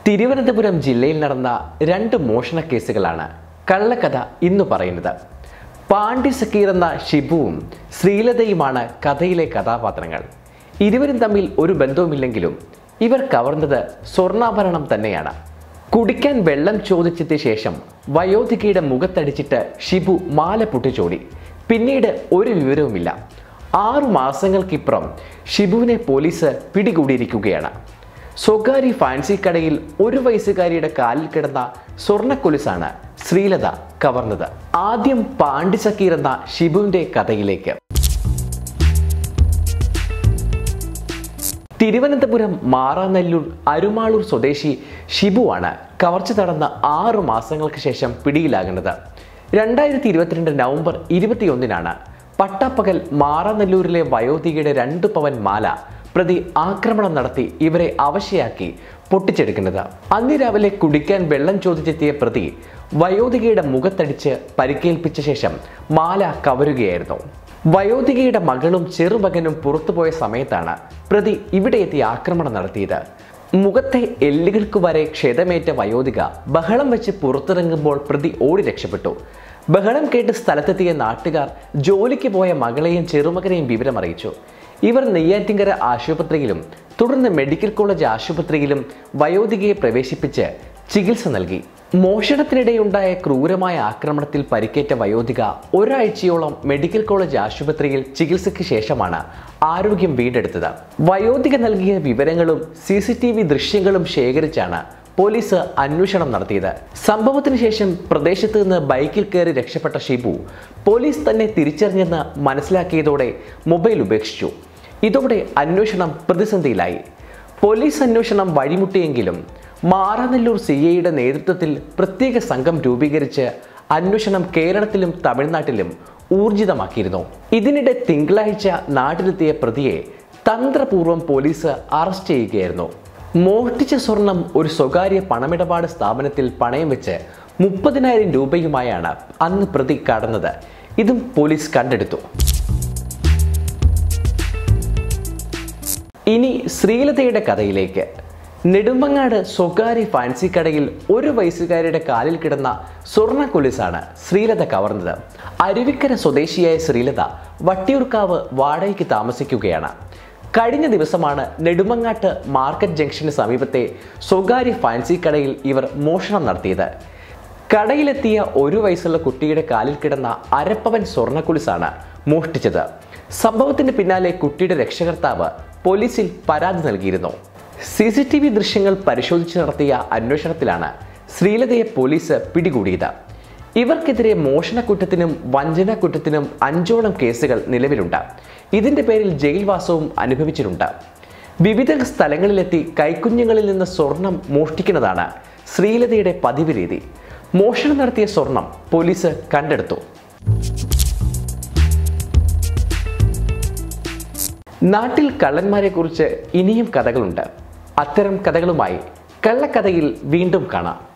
തിരുവനന്തപുരം ജില്ലയിൽ നടന്ന രണ്ട് മോഷണ കേസുകളാണ് കള്ളക്കഥ ഇന്ന് പറയുന്നത് പാണ്ഡ്യ സക്കീർ എന്ന ഷിബുവും ശ്രീലതയുമാണ് കഥയിലെ കഥാപാത്രങ്ങൾ ഇരുവരും തമ്മിൽ ഒരു ബന്ധവുമില്ലെങ്കിലും ഇവർ കവർന്നത് സ്വർണ്ണാഭരണം തന്നെയാണ് കുടിക്കാൻ വെള്ളം ചോദിച്ചതിന് ശേഷം വയോധികയുടെ മുഖത്തടിച്ചിട്ട് ഷിബു മാല പൊട്ടിച്ചോടി പിന്നീട് ഒരു വിവരവുമില്ല ആറു മാസങ്ങൾക്കിപ്പുറം ഷിബുവിനെ പോലീസ് പിടികൂടിയിരിക്കുകയാണ് സ്വകാര്യ ഫാൻസി കടയിൽ ഒരു വയസ്സുകാരിയുടെ കാലിൽ കിടന്ന സ്വർണ്ണക്കൊലുസാണ് ശ്രീലത കവർന്നത് ആദ്യം പാണ്ഡി സക്കീർ എന്ന ഷിബുവിന്റെ കഥയിലേക്ക് തിരുവനന്തപുരം മാറാനെല്ലൂർ അരുമാളൂർ സ്വദേശി ഷിബുവാണ് കവർച്ച നടന്ന ആറു മാസങ്ങൾക്ക് ശേഷം പിടിയിലാകുന്നത് രണ്ടായിരത്തി ഇരുപത്തിരണ്ട് നവംബർ ഇരുപത്തിയൊന്നിനാണ് പട്ടാപ്പകൽ മാറാനെല്ലൂരിലെ വയോധികയുടെ രണ്ട് പവൻ മാല പ്രതി ആക്രമണം നടത്തി ഇവരെ അവശയാക്കി പൊട്ടിച്ചെടുക്കുന്നത് അന്ന് രാവിലെ കുടിക്കാൻ വെള്ളം ചോദിച്ചെത്തിയ പ്രതി വയോധികയുടെ മുഖത്തടിച്ച് പരിക്കേൽപ്പിച്ച ശേഷം മാല കവരുകയായിരുന്നു വയോധികയുടെ മകളും ചെറുമകനും പുറത്തുപോയ സമയത്താണ് പ്രതി ഇവിടെ എത്തി ആക്രമണം നടത്തിയത് മുഖത്തെ എല്ലുകൾക്ക് വരെ ക്ഷതമേറ്റ വയോധിക ബഹളം വെച്ച് പുറത്തിറങ്ങുമ്പോൾ പ്രതി ഓടി രക്ഷപ്പെട്ടു ബഹളം കേട്ട് സ്ഥലത്തെത്തിയ നാട്ടുകാർ ജോലിക്ക് പോയ മകളെയും ചെറുമകനെയും വിവരമറിയിച്ചു ഇവർ നെയ്യാറ്റിങ്കര ആശുപത്രിയിലും തുടർന്ന് മെഡിക്കൽ കോളേജ് ആശുപത്രിയിലും വയോധികയെ പ്രവേശിപ്പിച്ച് ചികിത്സ നൽകി മോഷണത്തിനിടെയുണ്ടായ ക്രൂരമായ ആക്രമണത്തിൽ പരിക്കേറ്റ വയോധിക ഒരാഴ്ചയോളം മെഡിക്കൽ കോളേജ് ആശുപത്രിയിൽ ചികിത്സയ്ക്ക് ശേഷമാണ് ആരോഗ്യം വീണ്ടെടുത്തത് വയോധിക നൽകിയ വിവരങ്ങളും സി സി ടി വി ദൃശ്യങ്ങളും ശേഖരിച്ചാണ് പോലീസ് അന്വേഷണം നടത്തിയത് സംഭവത്തിന് ശേഷം പ്രദേശത്ത് നിന്ന് ബൈക്കിൽ കയറി രക്ഷപ്പെട്ട ഷിബു പോലീസ് തന്നെ തിരിച്ചറിഞ്ഞെന്ന് മനസ്സിലാക്കിയതോടെ മൊബൈൽ ഉപേക്ഷിച്ചു ഇതോടെ അന്വേഷണം പ്രതിസന്ധിയിലായി പോലീസ് അന്വേഷണം വഴിമുട്ടിയെങ്കിലും മാറാനെല്ലൂർ സി ഐയുടെ നേതൃത്വത്തിൽ പ്രത്യേക സംഘം രൂപീകരിച്ച് അന്വേഷണം കേരളത്തിലും തമിഴ്നാട്ടിലും ഊർജിതമാക്കിയിരുന്നു ഇതിനിടെ തിങ്കളാഴ്ച നാട്ടിലെത്തിയ പ്രതിയെ തന്ത്രപൂർവ്വം പോലീസ് അറസ്റ്റ് ചെയ്യുകയായിരുന്നു മോഷ്ടിച്ച സ്വർണം ഒരു സ്വകാര്യ പണമിടപാട് സ്ഥാപനത്തിൽ പണയം വെച്ച് മുപ്പതിനായിരം രൂപയുമായാണ് അന്ന് പ്രതി കടന്നത് ഇതും പോലീസ് കണ്ടെടുത്തു ഇനി ശ്രീലതയുടെ കഥയിലേക്ക് നെടുമങ്ങാട് സ്വകാര്യ ഫാൻസി കടയിൽ ഒരു വയസ്സുകാരിയുടെ കാലിൽ കിടന്ന സ്വർണ്ണ കൊലുസാണ് ശ്രീലത കവർന്നത് അരുവിക്കര സ്വദേശിയായ ശ്രീലത വട്ടിയൂർക്കാവ് വാടകയ്ക്ക് താമസിക്കുകയാണ് കഴിഞ്ഞ ദിവസമാണ് നെടുമങ്ങാട്ട് മാർക്കറ്റ് ജംഗ്ഷന് സമീപത്തെ സ്വകാര്യ ഫാൻസി കടയിൽ ഇവർ മോഷണം നടത്തിയത് കടയിലെത്തിയ ഒരു വയസ്സുള്ള കുട്ടിയുടെ കാലിൽ കിടന്ന അരപ്പവൻ സ്വർണ്ണക്കുലിസാണ് മോഷ്ടിച്ചത് സംഭവത്തിന് പിന്നാലെ കുട്ടിയുടെ രക്ഷകർത്താവ് പോലീസിൽ പരാതി നൽകിയിരുന്നു സി സി ടി വി ദൃശ്യങ്ങൾ പരിശോധിച്ച് നടത്തിയ അന്വേഷണത്തിലാണ് ശ്രീലതയെ പോലീസ് പിടികൂടിയത് ഇവർക്കെതിരെ മോഷണക്കുറ്റത്തിനും വഞ്ചനക്കുറ്റത്തിനും അഞ്ചോളം കേസുകൾ നിലവിലുണ്ട് ഇതിന്റെ പേരിൽ ജയിൽവാസവും അനുഭവിച്ചിട്ടുണ്ട് വിവിധ സ്ഥലങ്ങളിലെത്തി കൈക്കുഞ്ഞുങ്ങളിൽ നിന്ന് സ്വർണം മോഷ്ടിക്കുന്നതാണ് ശ്രീലതയുടെ പതിവ് രീതി മോഷണം നടത്തിയ സ്വർണം പോലീസ് കണ്ടെടുത്തു നാട്ടിൽ കള്ളന്മാരെ കുറിച്ച് ഇനിയും കഥകളുണ്ട് അത്തരം കഥകളുമായി കള്ളക്കഥയിൽ വീണ്ടും കാണാം